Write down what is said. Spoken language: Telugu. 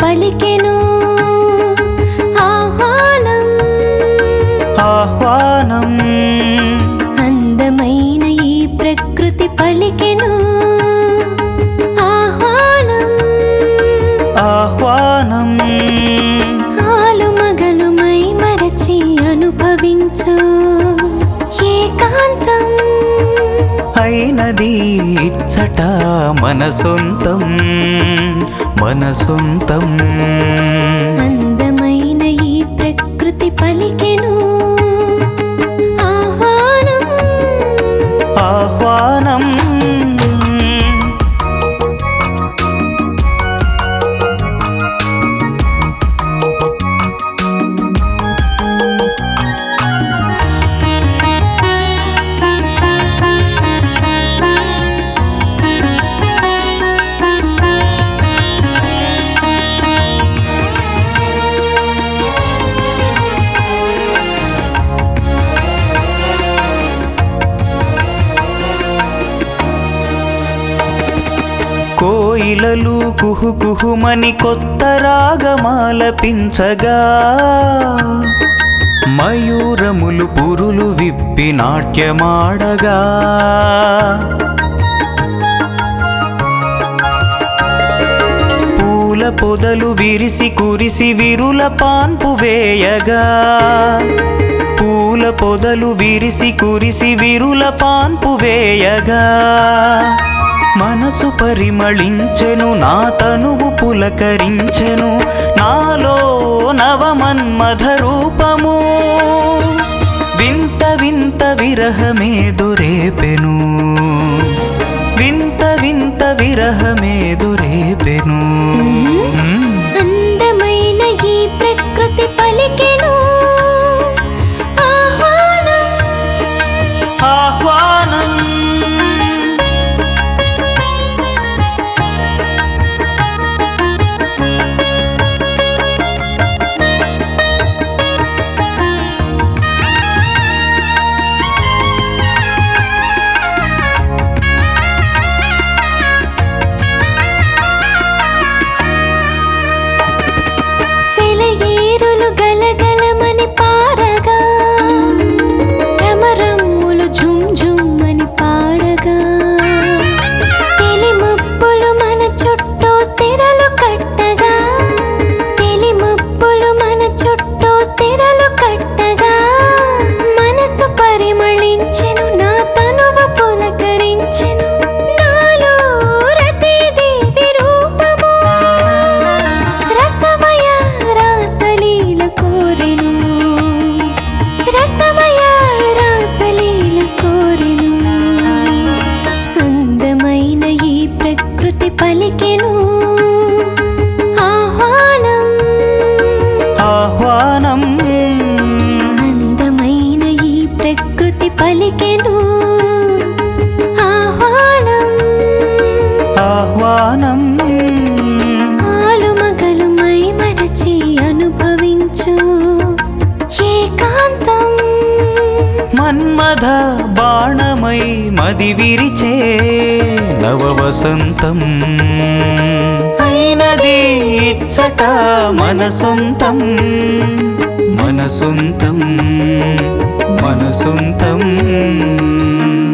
పలికెను ఆహ్వానం ఆహ్వానం అందమైన ఈ ప్రకృతి పలికెను ఆహ్వానం ఆహ్వానం ఆలుమగలుమై మరచి అనుభవించు ఏకాంతం అయినది ఇచ్చట మన సొంతం మన సొంతం అందమైన ఈ ప్రకృతి పలికెను ఆహ్వానం ఆహ్వానం కోయిలలు కుహు కుహుమని కొత్త రాగమాలపించగా మయూరములు పురులు విప్పి నాట్యమాడగా పూల పొదలు విరిసి కురిసి విరుల పాన్పు వేయగా పూల పొదలు విరిసి కురిసి విరుల పాన్పు వేయగా మనసు పరిమళించెను నా తనువు పులకరించెను నాలో నవమన్మథ రూపము వింత వింత విరహమే దురేపెను వింత వింత విరహమే దురేపెను మ్మ్. అందమైన ఈ ప్రకృతి పలికెను ఆహ్వానం ఆహ్వానం సెలయేరులు గలగలమని పారగా భ్రమరమ్ములు ఝుమ్ ఝుమ్మని పాడగా తెలిమప్పులు మన చుట్టూ తెరలు కట్టగా తెలిమప్పులు మన చుట్టూ తెరలు కట్టగా మనసు పరిమళించెను నా తనువు పులకరించెను నాలో రతీదేవి రూపము రసమయ రాసలీల కోరెను రసమయ రాసలీల కోరెను అందమైన ఈ ప్రకృతి పలికెను ఆహ్వానం ఆహ్వానం అందమైన ఈ ప్రకృతి పలికెను ఆహ్వానం ఆహ్వానం ఆలుమగలుమై మరచి అనుభవించు ఏకాంతం మన్మథ బాణమై మది విరిచే నవ వసంతం అయినది ఇచ్చట మన సొంతం మన సొంతం మన సొంతం